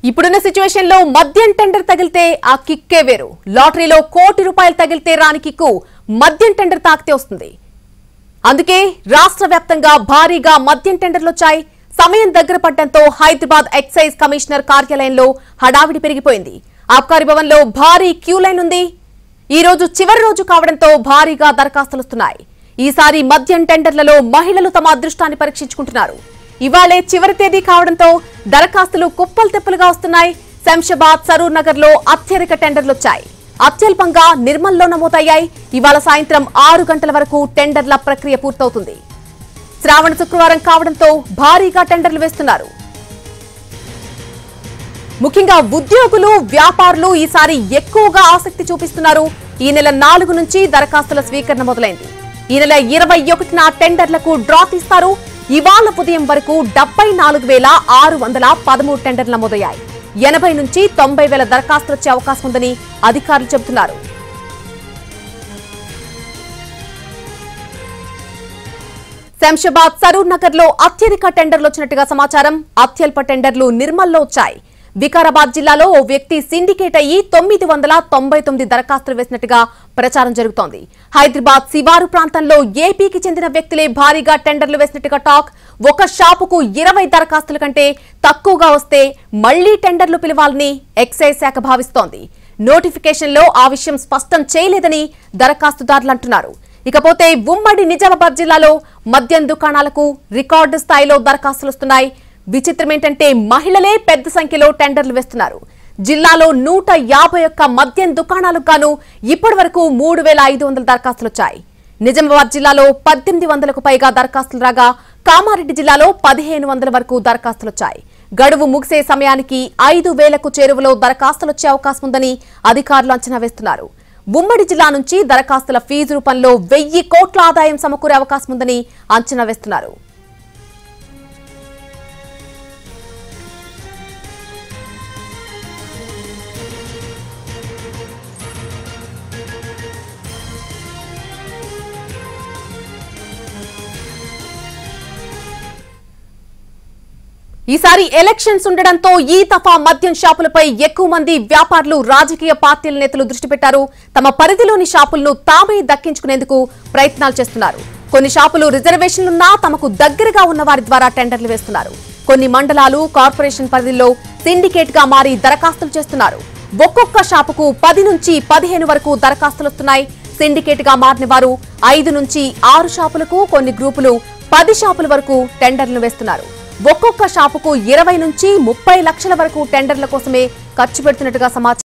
ఇప్పుడున్న సిచ్యువేషన్ లో మద్యం టెండర్ తగిలితే ఆ కిక్కే వేరు లాటరీలో కోటి రూపాయలు తగిలితే రాని కిక్కు మద్యం టెండర్ తాకితే వస్తుంది అందుకే రాష్ట్ర వ్యాప్తంగా భారీగా మద్యం టెండర్లు వచ్చాయి సమయం దగ్గర పడడంతో హైదరాబాద్ ఎక్సైజ్ కమిషనర్ కార్యాలయంలో హడావిడి పెరిగిపోయింది ఆబ్కారీ భవన్ లో భారీ క్యూ లైన్ ఉంది ఈ రోజు చివరి రోజు కావడంతో భారీగా దరఖాస్తులు వస్తున్నాయి ఈసారి మద్యం టెండర్లలో మహిళలు తమ అదృష్టాన్ని పరీక్షించుకుంటున్నారు ఇవాళే చివరి తేదీ కావడంతో దరఖాస్తులు కుప్పలు తెప్పలుగా వస్తున్నాయి శంషాబాద్ సరూర్ నగర్ లో అత్యధిక టెండర్లు వచ్చాయి అత్యల్పంగా నిర్మల్లో నమోదయ్యాయి ఇవాళ సాయంత్రం ఆరు గంటల వరకు టెండర్ల ప్రక్రియ పూర్తవుతుంది శ్రావణ శుక్రవారం కావడంతో భారీగా టెండర్లు వేస్తున్నారు ముఖ్యంగా ఉద్యోగులు వ్యాపారులు ఈసారి ఎక్కువగా ఆసక్తి చూపిస్తున్నారు ఈ నెల నాలుగు నుంచి దరఖాస్తుల స్వీకరణ మొదలైంది ఈ నెల ఇరవై ఒకటిన టెండర్లకు డ్రా తీస్తారు ఇవాళ ఉదయం వరకు డెబ్బై నాలుగు వేల ఆరు వందల పదమూడు టెండర్లు నమోదయ్యాయి ఎనభై నుంచి తొంభై వేల దరఖాస్తులు వచ్చే అవకాశం ఉందని అధికారులు చెబుతున్నారు శంషాబాద్ సరూర్ నగర్ లో అత్యధిక టెండర్లు వచ్చినట్టుగా సమాచారం అత్యల్ప టెండర్లు నిర్మల్లో వచ్చాయి వికారాబాద్ జిల్లాలో ఓ వ్యక్తి సిండికేట్ అయ్యి తొమ్మిది వందల తొంభై తొమ్మిది దరఖాస్తులు వేసినట్టుగా ప్రచారం జరుగుతోంది హైదరాబాద్ శివారు ప్రాంతంలో ఏపీకి చెందిన వ్యక్తులే భారీగా టెండర్లు వేసినట్టుగా టాక్ ఒక షాపుకు ఇరవై దరఖాస్తుల కంటే తక్కువగా వస్తే మళ్లీ టెండర్లు పిలవాలని ఎక్సైజ్ శాఖ భావిస్తోంది నోటిఫికేషన్లో ఆ విషయం స్పష్టం చేయలేదని దరఖాస్తుదారులు అంటున్నారు ఇకపోతే ఉమ్మడి నిజామాబాద్ జిల్లాలో మద్యం దుకాణాలకు రికార్డు స్థాయిలో దరఖాస్తులు వస్తున్నాయి విచిత్రం ఏంటంటే మహిళలే పెద్ద సంఖ్యలో టెండర్లు వేస్తున్నారు జిల్లాలో నూట యాభై ఒక్క మద్యం దుకాణాలకు గాను ఇప్పటి వరకు మూడు వేల ఐదు వందల దరఖాస్తులు వచ్చాయి నిజామాబాద్ జిల్లాలో పద్దెనిమిది వందలకు పైగా దరఖాస్తులు రాగా కామారెడ్డి జిల్లాలో పదిహేను వందల వరకు దరఖాస్తులు వచ్చాయి గడువు ముగిసే సమయానికి ఐదు వేలకు చేరువలో దరఖాస్తులు వచ్చే అవకాశం ఉందని అధికారులు అంచనా వేస్తున్నారు ఉమ్మడి జిల్లా నుంచి దరఖాస్తుల ఫీజు రూపంలో వెయ్యి కోట్ల ఆదాయం సమకూరే అవకాశం ఉందని అంచనా వేస్తున్నారు ఈసారి ఎలక్షన్స్ ఉండడంతో ఈ తఫా మద్యం షాపులపై ఎక్కువ మంది వ్యాపారులు రాజకీయ పార్టీల నేతలు దృష్టి పెట్టారు తమ పరిధిలోని షాపులను తామే దక్కించుకునేందుకు ప్రయత్నాలు చేస్తున్నారు కొన్ని షాపులు రిజర్వేషన్లున్నా తమకు దగ్గరగా ఉన్న వారి ద్వారా టెండర్లు వేస్తున్నారు కొన్ని మండలాలు కార్పొరేషన్ పరిధిలో సిండికేట్ గా మారి దరఖాస్తులు చేస్తున్నారు ఒక్కొక్క షాపుకు పది నుంచి పదిహేను వరకు దరఖాస్తులు వస్తున్నాయి సిండికేట్ గా మారిన వారు ఐదు నుంచి ఆరు షాపులకు కొన్ని గ్రూపులు పది షాపుల వరకు టెండర్లు వేస్తున్నారు ఒక్కొక్క షాపుకు ఇరవై నుంచి ముప్పై లక్షల వరకు టెండర్ల కోసమే ఖర్చు పెడుతున్నట్టుగా సమాచారం